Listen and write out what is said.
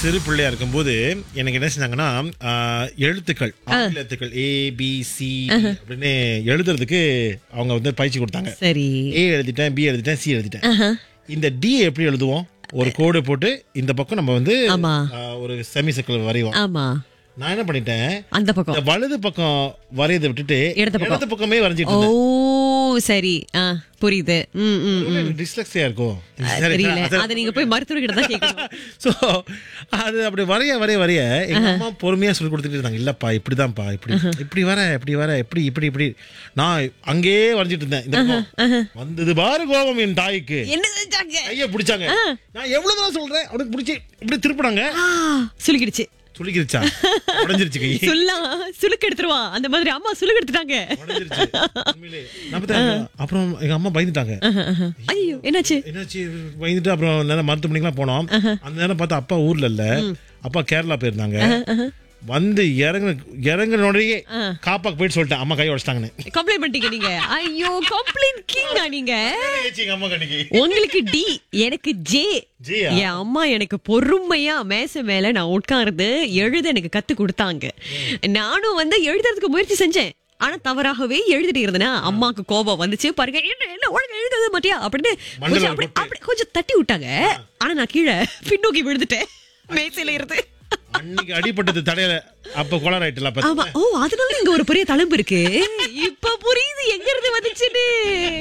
சிறு பிள்ளையா இருக்கும்போது எனக்கு என்ன செஞ்சாங்கன்னா ஆ, எழுத்துக்கள் ஆங்கில எழுத்துக்கள் ஏ பி சி அப்படின்னு எழுதுறதுக்கு அவங்க வந்து பயிற்சி கொடுத்தாங்க சரி ஏ எழுதிட்டேன் பி எழுதிட்டேன் சி எழுதிட்டேன் இந்த டி எப்படி எழுதுவோம் ஒரு கோடு போட்டு இந்த பக்கம் நம்ம வந்து ஆமா. ஆ, ஒரு செமி சர்க்கிள் வரைவோம் ஆமா நான் என்ன பண்ணிட்டேன் அந்த பக்கம் இந்த வலது பக்கம் வரையதை விட்டுட்டு இடது பக்கம். இடது பக்கமே வரைஞ்சிட்டு ஓ இருந்தேன் சரி ஆ புரியுது ம் ம் டிஸ்லெக்ஸியா இருக்கும் தெரியல அத நீங்க போய் மருத்துவர்கிட்ட தான் கேட்கணும் சோ அது அப்படி வரைய வரைய வரைய எங்க அம்மா பொறுமையா சொல்லி கொடுத்துட்டு இருந்தாங்க இல்லப்பா இப்படிதான்ப்பா இப்படி இப்படி வர இப்படி வர இப்படி இப்படி இப்படி நான் அங்கேயே வரைஞ்சிட்டு இருந்தேன் இந்த பக்கம். வந்தது பாரு கோபம் என் தாய்க்கு என்ன செஞ்சாங்க கைய பிடிச்சாங்க நான் எவ்வளவு தடவை சொல்றேன் அவனுக்கு பிடிச்சி இப்படி திருப்பினாங்க ஆ, சுளுக்கிடுச்சு சுளுக்கிருச்சா உடஞ்சிருச்சு கை சொல்லா சுளுக்கு எடுத்துருவா அந்த மாதிரி அம்மா சுளுக்கு எடுத்துட்டாங்க உடைஞ்சிருச்சு. உண்மையிலே. நான் பார்த்தா, அப்புறம் எங்க அம்மா பயந்துட்டாங்க ஐயோ என்னாச்சு என்னாச்சு பயந்துட்டு அப்புறம் நேரம் மருத்துவமனைக்குலாம் போனோம் அந்த நேரம் பார்த்தா அப்பா ஊர்ல இல்ல அப்பா கேரளா போயிருந்தாங்க வந்து இறங்குன இறங்குனோடயே காப்பாக்கு போயிட்டு சொல்லிட்டேன் அம்மா கை உடச்சிட்டாங்கன்னு கம்ப்ளைண்ட் பண்ணிட்டீங்க நீங்க ஐயோ கம்ப்ளைண்ட் கிங்கா நீங்க எங்க அம்மா கண்ணிக்கு உங்களுக்கு டி எனக்கு ஜே ஜியா? என் அம்மா எனக்கு பொறுமையா மேசை மேல நான் உட்கார்ந்து எழுத எனக்கு கத்து கொடுத்தாங்க நானும் வந்து எழுதுறதுக்கு முயற்சி செஞ்சேன் ஆனா தவறாகவே எழுதிட்டு இருந்தேனா அம்மாக்கு கோபம் வந்துச்சு பாருங்க என்ன என்ன ஒழுங்கா எழுதவே மாட்டியா அப்படின்னு கொஞ்சம் அப்படி அப்படி கொஞ்சம் தட்டி விட்டாங்க ஆனா நான் கீழே பின்னோக்கி விழுந்துட்டேன் மேசையில இருந்து அன்னைக்கு அடிபட்டது தடையில அப்ப கொலர் ஆயிட்டுல ஆமா ஓ அதனால இங்க ஒரு பெரிய தழும்பு இருக்கு இப்ப புரியுது எங்க இருந்து வந்துச்சுன்னு